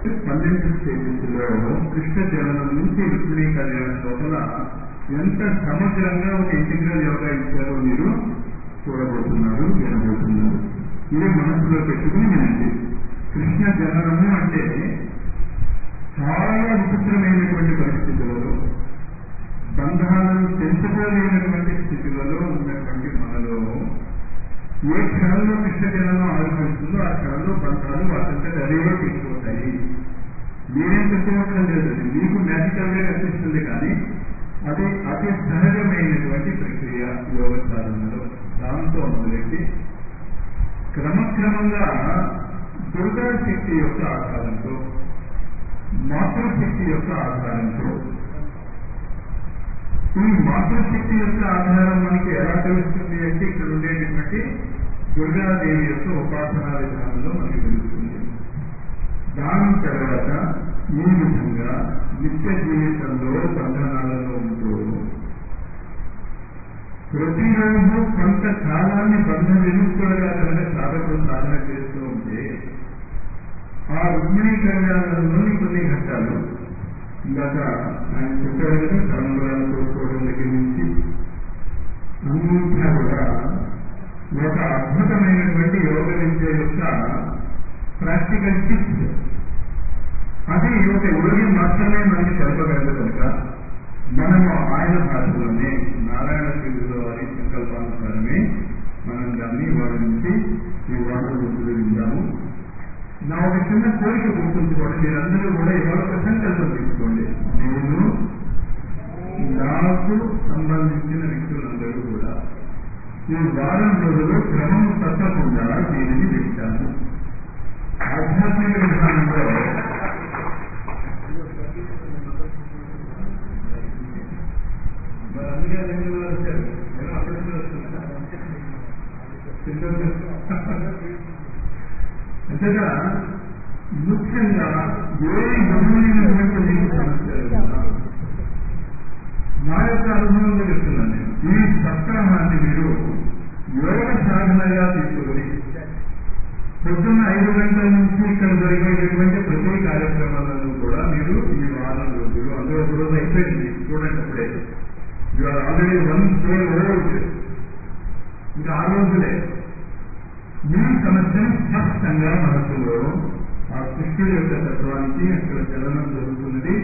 పన్నెండు స్టేజెస్లో కృష్ణ జననం నుంచి రుక్మిణీ కళ్యాణం లోపల ఎంత సమగ్రంగా ఒక ఇంటిగ్రల్ యోగా ఇచ్చారో మీరు చూడబోతున్నారు వినబోతున్నారు ఇది మనసులో పెట్టుకుని వినండి కృష్ణ జననము అంటే చాలా విచిత్రమైనటువంటి పరిస్థితులలో బంధాలను తెంచుకోలేనటువంటి స్థితిలలో ఉన్నటువంటి మనలో ఏ క్షణంలో కృష్ణ జనంలో ఆవిర్భవిస్తుందో ఆ క్షణంలో బంధాలు వాటంతట అదేవో తీసుకుపోతాయి మీరేం తెచ్చుకోవట్లేదు అది మీకు మ్యాజికల్ గా కనిపిస్తుంది కానీ అది అతి సహజమైనటువంటి ప్రక్రియ యోగ సాధనలో దాంతో మొదలెట్టి క్రమక్రమంగా దుర్గా శక్తి యొక్క ఆధారంతో మాతృశక్తి యొక్క ఆధారంతో ఈ మాతృశక్తి యొక్క ఆధారం మనకి ఎలా తెలుస్తుంది అంటే ఇక్కడ ఉండేటటువంటి దుర్గాదేవి యొక్క ఉపాసనా విధానంలో మనకి తెలుస్తుంది దాని తర్వాత ఈ విధంగా నిత్య జీవితంలో బంధనాలలో ఉంటూ ప్రతిరోజు కొంత కాలాన్ని బంధ విముక్తులుగా కనుక సాధకులు సాధన చేస్తూ ఉంటే ఆ రుక్మిణీ కళ్యాణంలోని కొన్ని ఘట్టాలు ఇందాక ఆయన చెప్పారు కదా తలంబరాలు కోరుకోవడం దగ్గర నుంచి అంతా కూడా ఒక అద్భుతమైనటువంటి యోగ విద్య యొక్క ప్రాక్టికల్ టిప్స్ అది ఒక యోగి మాత్రమే మనకి తెలపగలదు కనుక మనము ఆయన భాషలోనే నారాయణ శ్రీలో వారి సంకల్పానుసారమే మనం దాన్ని వారి నుంచి ఈ వాటర్ గుర్తులు విందాము నా ఒక చిన్న కోరిక గుర్తుంచుకోండి మీరందరూ కూడా ఇవాళ ఒక సంకల్పం తీసుకోండి నేను నాకు సంబంధించిన వ్యక్తులందరూ కూడా ఈ వారం రోజులు క్రమం తప్పకుండా దీనిని వింటాము ఆధ్యాత్మిక విధానంలో మరి అందుకే రెండు వేలు వచ్చారు నేను అప్పుడే వస్తున్నా అంతేగా ముఖ్యంగా ఏ విధమైనటువంటి మీకు సమస్యలు ఉన్నా నా యొక్క అనుభవంలో చెప్తున్నాను నేను ఈ సప్తాహాన్ని మీరు యోగ సాధనగా తీసుకుని పొద్దున్న ఐదు గంటల నుంచి ఇక్కడ జరిగేటటువంటి ప్రతి కార్యక్రమాలను కూడా మీరు ఈ వారం రోజులు అందులో ఒక రోజు అయిపోయింది చూడండి అప్పుడే you are already one day old ఇంకా ఆ రోజులే మీ సమస్యను స్పష్టంగా మనసులో ఆ కృష్ణుడి యొక్క తత్వానికి అక్కడ చలనం జరుగుతున్నది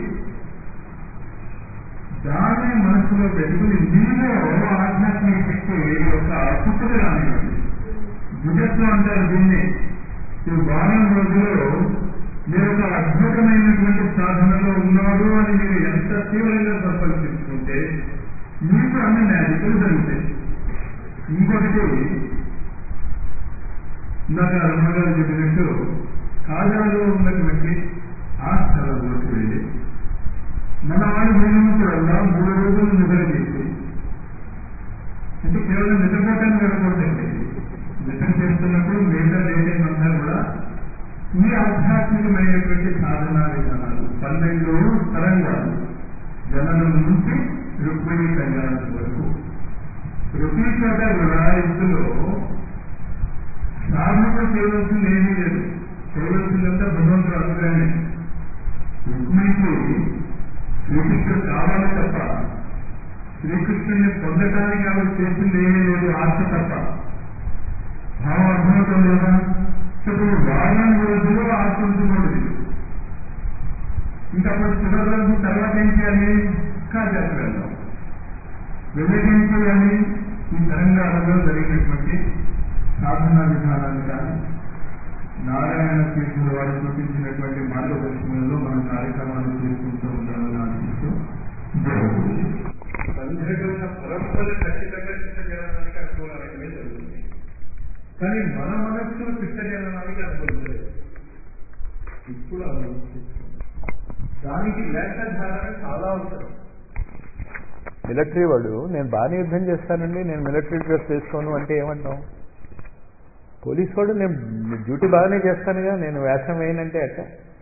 దాన్ని మనసులో పెట్టుకుని మీలో ఆధ్యాత్మిక శక్తి యొక్క పుట్టుక రానివ్వండి భుజత్వం అంటారు దీన్ని ఈ వారం రోజుల్లో మీరు ఒక అద్భుతమైనటువంటి సాధనలో ఉన్నాడు అని మీరు ఎంత తీవ్రంగా సంకల్పించుకుంటే మీకు అన్ని మ్యాజికలు జరుగుతాయి ఇంకొకటి ఇందాక రమణగారు చెప్పినట్టు కాజాలో ఉన్నటువంటి ఆ స్థలంలోకి వెళ్ళి మన వాడు పోయినప్పుడల్లా మూడు రోజులు నిద్ర చేసి అంటే కేవలం నిద్రపోవటాన్ని వెళ్ళకూడదండి నిద్ర చేస్తున్నప్పుడు మిగతా దేశం అంతా కూడా ఈ ఆధ్యాత్మికమైనటువంటి సాధనా విధానాలు పన్నెండు తరంగాలు జననం నుంచి రుక్మిణి కళ్యాణం వరకు ప్రతి చోట కూడా ఇందులో సాధన చేయవలసింది ఏమీ లేదు చేయవలసిందంతా భగవంతుడు అనుగానే రుక్మిణికి శ్రీకృష్ణుడు కావాలి తప్ప శ్రీకృష్ణుడిని పొందటానికి ఆవిడ చేసింది ఏమీ లేదు ఆశ తప్ప భావం అర్థమవుతుంది కదా ఇప్పుడు వారం రోజులు ఆశ ఉంచుకోండి ఇంకా అప్పుడు చివరి రోజు తర్వాత ఏం చేయాలి కాజాకి వెళ్దాం వెళ్ళేది ఏం చేయాలి ఈ తెలంగాణలో జరిగినటువంటి సాధనా విధానాన్ని కానీ నారాయణ తీర్థుల వారు చూపించినటువంటి మార్గదర్శనంలో మనం కార్యక్రమాలు చేసుకుంటూ ఉండాలని ఆశిస్తూ సంఘటన పరంపర ఖచ్చితంగా కృష్ణజనానికి అనుకూలమైనవి జరుగుతుంది కానీ మన మనస్సు కృష్ణజనానికి అనుకూలించలేదు ఇప్పుడు అనుభవిస్తుంది దానికి వేషధారణ చాలా అవసరం మిలిటరీ వాడు నేను బాగానే యుద్ధం చేస్తానండి నేను మిలిటరీ డ్రెస్ వేసుకోను అంటే ఏమంటాం పోలీస్ వాడు నేను డ్యూటీ బాగానే చేస్తానుగా నేను వేషం వేయనంటే అట్ట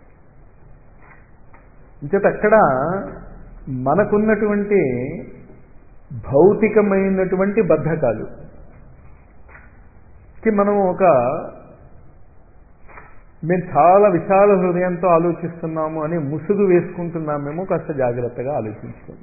ఇంచేత అక్కడ మనకున్నటువంటి భౌతికమైనటువంటి బద్ధకాలు కి మనం ఒక మేము చాలా విశాల హృదయంతో ఆలోచిస్తున్నాము అని ముసుగు వేసుకుంటున్నామేమో కాస్త జాగ్రత్తగా ఆలోచించుకోండి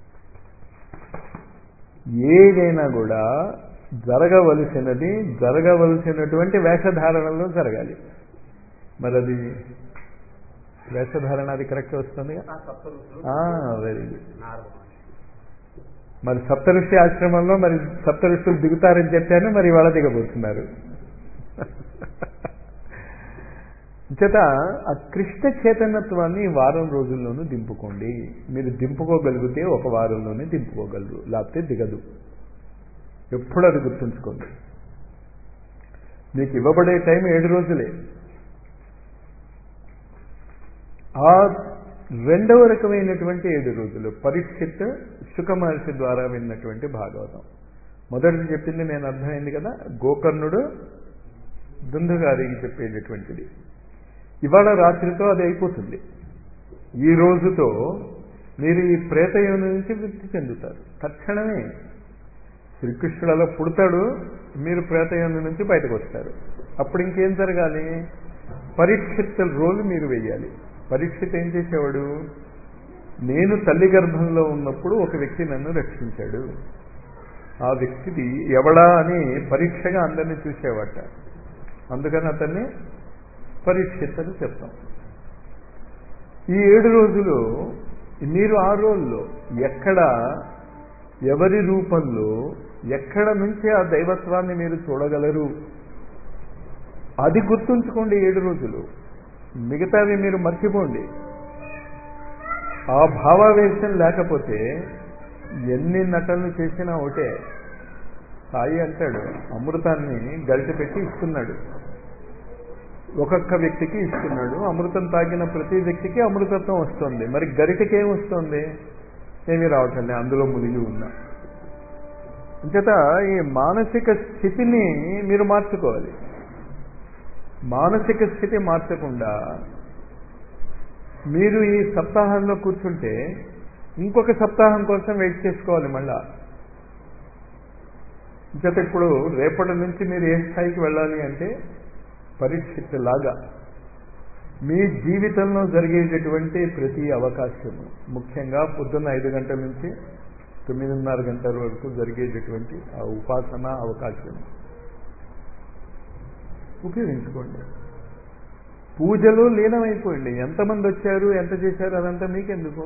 ఏదైనా కూడా జరగవలసినది జరగవలసినటువంటి వేషధారణలో జరగాలి మరి అది వేషధారణ అది కరెక్ట్ వస్తుంది వెరీ గుడ్ మరి సప్తఋషి ఆశ్రమంలో మరి సప్తఋషులు దిగుతారని చెప్పాను మరి ఇవాళ దిగబోతున్నారు చేత ఆ కృష్ణ చైతన్యత్వాన్ని వారం రోజుల్లోనూ దింపుకోండి మీరు దింపుకోగలిగితే ఒక వారంలోనే దింపుకోగలరు లేకపోతే దిగదు ఎప్పుడు అది గుర్తుంచుకోండి మీకు ఇవ్వబడే టైం ఏడు రోజులే ఆ రెండవ రకమైనటువంటి ఏడు రోజులు పరీక్షిత్ సుఖమహర్షి ద్వారా విన్నటువంటి భాగవతం మొదటిది చెప్పింది నేను అర్థమైంది కదా గోకర్ణుడు దుందుగారికి చెప్పేటటువంటిది ఇవాళ రాత్రితో అది అయిపోతుంది ఈ రోజుతో మీరు ఈ ప్రేతయోని నుంచి వృత్తి చెందుతారు తక్షణమే శ్రీకృష్ణుడు అలా పుడతాడు మీరు ప్రేతయోని నుంచి బయటకు వస్తారు అప్పుడు ఇంకేం జరగాలి పరీక్షిత్ రోల్ మీరు వేయాలి పరీక్షిత్ ఏం చేసేవాడు నేను తల్లి గర్భంలో ఉన్నప్పుడు ఒక వ్యక్తి నన్ను రక్షించాడు ఆ వ్యక్తిది ఎవడా అని పరీక్షగా అందరినీ చూసేవాట అందుకని అతన్ని పరీక్షిత్ అని చెప్తాం ఈ ఏడు రోజులు మీరు ఆ రోజుల్లో ఎక్కడ ఎవరి రూపంలో ఎక్కడ నుంచి ఆ దైవత్వాన్ని మీరు చూడగలరు అది గుర్తుంచుకోండి ఏడు రోజులు మిగతావి మీరు మర్చిపోండి ఆ భావావేశం లేకపోతే ఎన్ని నటనలు చేసినా ఒకటే సాయి అంటాడు అమృతాన్ని గరిట పెట్టి ఇస్తున్నాడు ఒక్కొక్క వ్యక్తికి ఇస్తున్నాడు అమృతం తాగిన ప్రతి వ్యక్తికి అమృతత్వం వస్తుంది మరి గరిటకి ఏం వస్తుంది ఏమీ రావటం లేదు అందులో మునిగి ఉన్నా అంచేత ఈ మానసిక స్థితిని మీరు మార్చుకోవాలి మానసిక స్థితి మార్చకుండా మీరు ఈ సప్తాహంలో కూర్చుంటే ఇంకొక సప్తాహం కోసం వెయిట్ చేసుకోవాలి మళ్ళా ఇంకత ఇప్పుడు రేపటి నుంచి మీరు ఏ స్థాయికి వెళ్ళాలి అంటే పరీక్షిత్ లాగా మీ జీవితంలో జరిగేటటువంటి ప్రతి అవకాశము ముఖ్యంగా పొద్దున్న ఐదు గంటల నుంచి తొమ్మిదిన్నర గంటల వరకు జరిగేటటువంటి ఆ ఉపాసన అవకాశం ఉపయోగించుకోండి పూజలు లీనమైపోయింది ఎంతమంది వచ్చారు ఎంత చేశారు అదంతా మీకెందుకు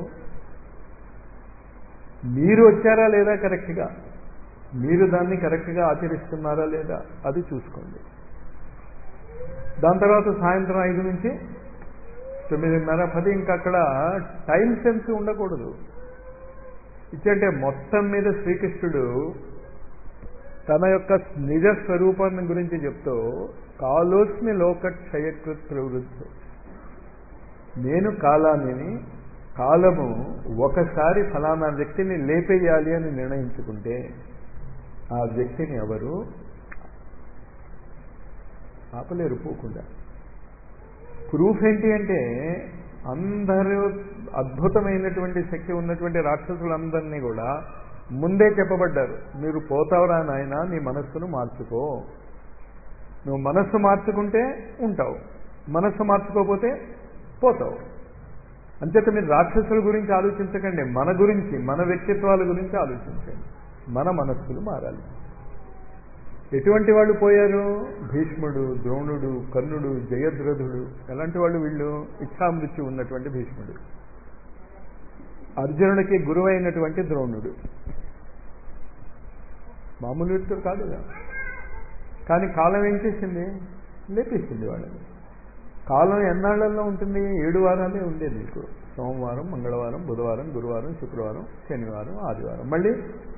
మీరు వచ్చారా లేదా కరెక్ట్గా మీరు దాన్ని కరెక్ట్గా ఆచరిస్తున్నారా లేదా అది చూసుకోండి దాని తర్వాత సాయంత్రం ఐదు నుంచి తొమ్మిదిన్నర పది ఇంకా అక్కడ టైం సెన్స్ ఉండకూడదు ఇచ్చంటే మొత్తం మీద శ్రీకృష్ణుడు తన యొక్క నిజ స్వరూపాన్ని గురించి చెప్తూ కాలోస్మి లోక క్షయకృత్ ప్రవృత్తి నేను కాలాన్ని కాలము ఒకసారి ఫలానా వ్యక్తిని లేపేయాలి అని నిర్ణయించుకుంటే ఆ వ్యక్తిని ఎవరు ఆపలేరు పోకుండా ప్రూఫ్ ఏంటి అంటే అందరూ అద్భుతమైనటువంటి శక్తి ఉన్నటువంటి రాక్షసులందరినీ కూడా ముందే చెప్పబడ్డారు మీరు పోతావురా నాయన నీ మనస్సును మార్చుకో నువ్వు మనస్సు మార్చుకుంటే ఉంటావు మనస్సు మార్చుకోకపోతే పోతావు అంచేత మీరు రాక్షసుల గురించి ఆలోచించకండి మన గురించి మన వ్యక్తిత్వాల గురించి ఆలోచించండి మన మనస్సులు మారాలి ఎటువంటి వాళ్ళు పోయారు భీష్ముడు ద్రోణుడు కర్ణుడు జయద్రథుడు ఎలాంటి వాళ్ళు వీళ్ళు ఇచ్ఛామృత్యు ఉన్నటువంటి భీష్ముడు అర్జునుడికి గురువైనటువంటి ద్రోణుడు మామూలు వ్యక్తులు కాదుగా కానీ కాలం ఏం చేసింది లేపేసింది వాళ్ళని కాలం ఎన్నాళ్లలో ఉంటుంది ఏడు వారాలే ఉండేది మీకు సోమవారం మంగళవారం బుధవారం గురువారం శుక్రవారం శనివారం ఆదివారం మళ్ళీ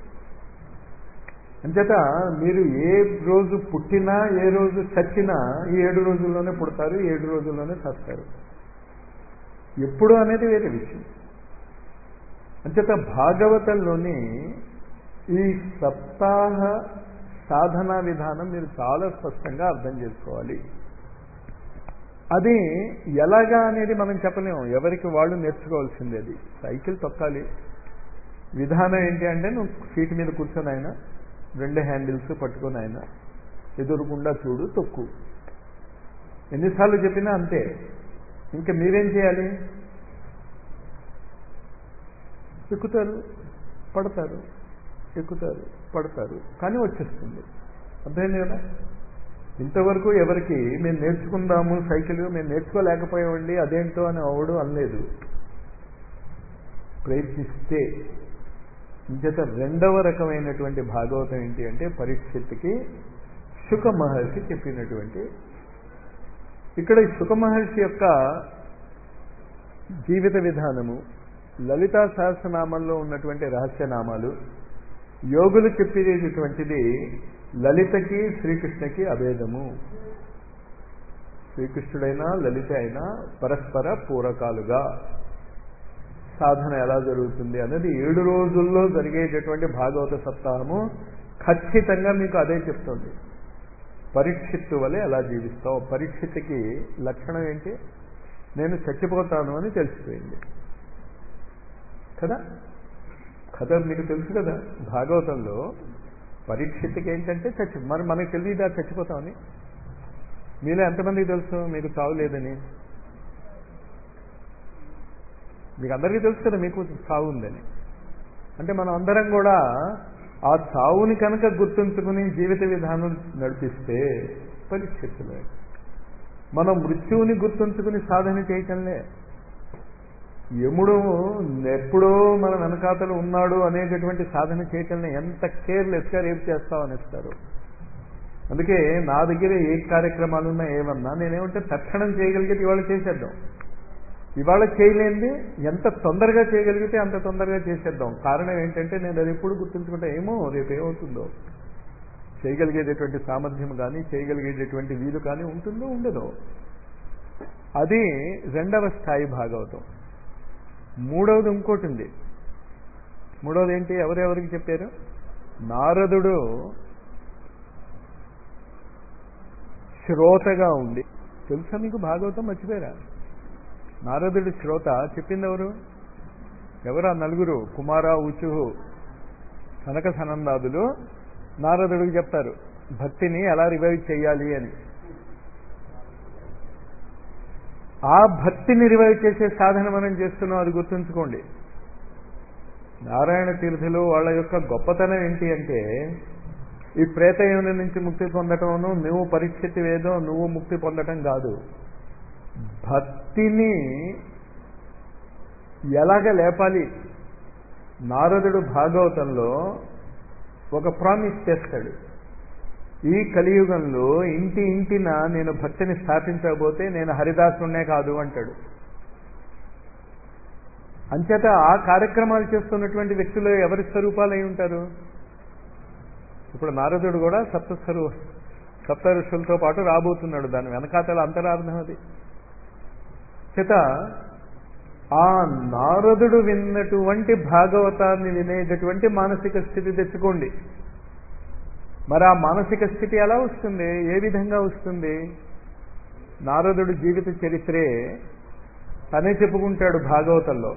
అంచేత మీరు ఏ రోజు పుట్టినా ఏ రోజు చచ్చినా ఈ ఏడు రోజుల్లోనే పుడతారు ఏడు రోజుల్లోనే చస్తారు ఎప్పుడు అనేది వేరే విషయం అంచేత భాగవతంలోని ఈ సప్తాహ సాధనా విధానం మీరు చాలా స్పష్టంగా అర్థం చేసుకోవాలి అది ఎలాగా అనేది మనం చెప్పలేము ఎవరికి వాళ్ళు నేర్చుకోవాల్సింది అది సైకిల్ తొక్కాలి విధానం ఏంటి అంటే నువ్వు సీట్ మీద కూర్చొని ఆయన రెండు హ్యాండిల్స్ పట్టుకొని ఆయన ఎదురుకుండా చూడు తొక్కు ఎన్నిసార్లు చెప్పినా అంతే ఇంకా మీరేం చేయాలి ఎక్కుతారు పడతారు ఎక్కుతారు పడతారు కానీ వచ్చేస్తుంది అర్థమైంది కదా ఇంతవరకు ఎవరికి మేము నేర్చుకుందాము సైకిల్ మేము నేర్చుకోలేకపోయామండి అదేంటో అని అవడు అనలేదు ప్రయత్నిస్తే ఇంచేత రెండవ రకమైనటువంటి భాగవతం ఏంటి అంటే పరీక్షత్తుకి శుక మహర్షి చెప్పినటువంటి ఇక్కడ ఈ శుక మహర్షి యొక్క జీవిత విధానము లలితా సహస్రనామంలో ఉన్నటువంటి రహస్యనామాలు యోగులు చెప్పేటటువంటిది లలితకి శ్రీకృష్ణకి అభేదము శ్రీకృష్ణుడైనా లలిత అయినా పరస్పర పూరకాలుగా సాధన ఎలా జరుగుతుంది అనేది ఏడు రోజుల్లో జరిగేటటువంటి భాగవత సప్తాహము ఖచ్చితంగా మీకు అదే చెప్తుంది పరీక్షిత్తు వలె ఎలా జీవిస్తావు పరీక్షిత్తుకి లక్షణం ఏంటి నేను చచ్చిపోతాను అని తెలిసిపోయింది కదా కథ మీకు తెలుసు కదా భాగవతంలో పరీక్షిత్తుకి ఏంటంటే చచ్చి మరి మనకు తెలియదా చచ్చిపోతామని మీలో ఎంతమందికి తెలుసు మీకు చావు లేదని మీకు అందరికీ తెలుసు కదా మీకు చావు ఉందని అంటే మనం అందరం కూడా ఆ చావుని కనుక గుర్తుంచుకుని జీవిత విధానం నడిపిస్తే పరీక్షితులే మనం మృత్యువుని గుర్తుంచుకుని సాధన చేయటంలే యముడు ఎప్పుడో మన వెనకాతలు ఉన్నాడు అనేటటువంటి సాధన చేయటంలో ఎంత కేర్లెస్గా రేపు చేస్తామనిస్తారు అందుకే నా దగ్గర ఏ కార్యక్రమాలు ఉన్నా ఏమన్నా నేనేమంటే తక్షణం చేయగలిగితే ఇవాళ చేసేద్దాం ఇవాళ చేయలేనిది ఎంత తొందరగా చేయగలిగితే అంత తొందరగా చేసేద్దాం కారణం ఏంటంటే నేను అది ఎప్పుడు గుర్తుంచుకుంటా ఏమో రేపు ఏమవుతుందో చేయగలిగేటటువంటి సామర్థ్యం కానీ చేయగలిగేటటువంటి వీలు కానీ ఉంటుందో ఉండదో అది రెండవ స్థాయి భాగవతం మూడవది ఇంకోటి ఉంది మూడవది ఏంటి ఎవరెవరికి చెప్పారు నారదుడు శ్రోతగా ఉంది తెలుసా మీకు భాగవతం మర్చిపోయారా నారదుడి శ్రోత చెప్పింది ఎవరు ఎవరా నలుగురు కుమార ఉచుహు సనక సనందాదులు నారదుడికి చెప్తారు భక్తిని ఎలా రివైవ్ చేయాలి అని ఆ భక్తిని రివైవ్ చేసే సాధన మనం చేస్తున్నాం అది గుర్తుంచుకోండి నారాయణ తీర్థులు వాళ్ళ యొక్క గొప్పతనం ఏంటి అంటే ఈ ప్రేతయోని నుంచి ముక్తి పొందటంను నువ్వు పరిస్థితి ఏదో నువ్వు ముక్తి పొందటం కాదు భక్తిని ఎలాగ లేపాలి నారదుడు భాగవతంలో ఒక ప్రామిస్ చేస్తాడు ఈ కలియుగంలో ఇంటి ఇంటిన నేను భక్తిని స్థాపించకపోతే నేను హరిదాసునే కాదు అంటాడు అంచేత ఆ కార్యక్రమాలు చేస్తున్నటువంటి వ్యక్తులు ఎవరి స్వరూపాలు అయి ఉంటారు ఇప్పుడు నారదుడు కూడా సప్తస్వరూ సప్త ఋషులతో పాటు రాబోతున్నాడు దాని వెనకాతల అంతరార్థం అది చేత ఆ నారదుడు విన్నటువంటి భాగవతాన్ని వినేటటువంటి మానసిక స్థితి తెచ్చుకోండి మరి ఆ మానసిక స్థితి ఎలా వస్తుంది ఏ విధంగా వస్తుంది నారదుడు జీవిత చరిత్రే తనే చెప్పుకుంటాడు భాగవతంలో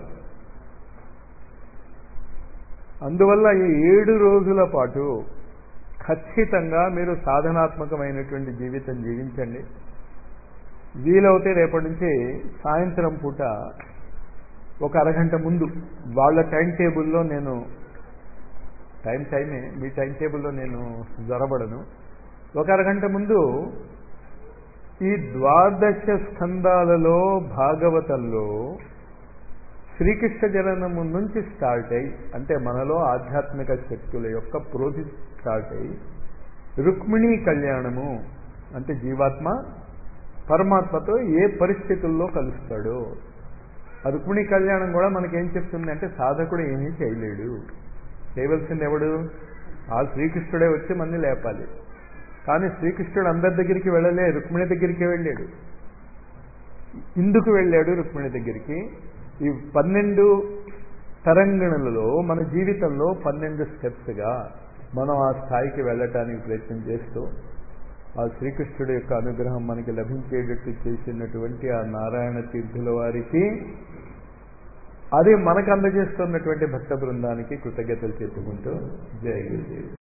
అందువల్ల ఈ ఏడు రోజుల పాటు ఖచ్చితంగా మీరు సాధనాత్మకమైనటువంటి జీవితం జీవించండి వీలవుతే రేపటి నుంచి సాయంత్రం పూట ఒక అరగంట ముందు వాళ్ళ టైం టేబుల్లో నేను టైం టైమే మీ టైం టేబుల్లో నేను జ్వరబడను ఒక అరగంట ముందు ఈ ద్వాదశ స్కందాలలో భాగవతంలో శ్రీకృష్ణ జననము నుంచి స్టార్ట్ అయ్యి అంటే మనలో ఆధ్యాత్మిక శక్తుల యొక్క ప్రోధి స్టార్ట్ అయ్యి రుక్మిణీ కళ్యాణము అంటే జీవాత్మ పరమాత్మతో ఏ పరిస్థితుల్లో కలుస్తాడో ఆ రుక్మిణీ కళ్యాణం కూడా మనకేం చెప్తుంది అంటే సాధకుడు ఏమీ చేయలేడు చేయవలసింది ఎవడు ఆ శ్రీకృష్ణుడే వచ్చి మన్ని లేపాలి కానీ శ్రీకృష్ణుడు అందరి దగ్గరికి వెళ్ళలే రుక్మిణి దగ్గరికి వెళ్ళాడు ఇందుకు వెళ్ళాడు రుక్మిణి దగ్గరికి ఈ పన్నెండు తరంగణులలో మన జీవితంలో పన్నెండు స్టెప్స్గా మనం ఆ స్థాయికి వెళ్ళటానికి ప్రయత్నం చేస్తూ ఆ శ్రీకృష్ణుడి యొక్క అనుగ్రహం మనకి లభించేటట్టు చేసినటువంటి ఆ నారాయణ తీర్థుల వారికి అది మనకు అందజేస్తున్నటువంటి భక్త బృందానికి కృతజ్ఞతలు చెప్పుకుంటూ జయ గురుదేవి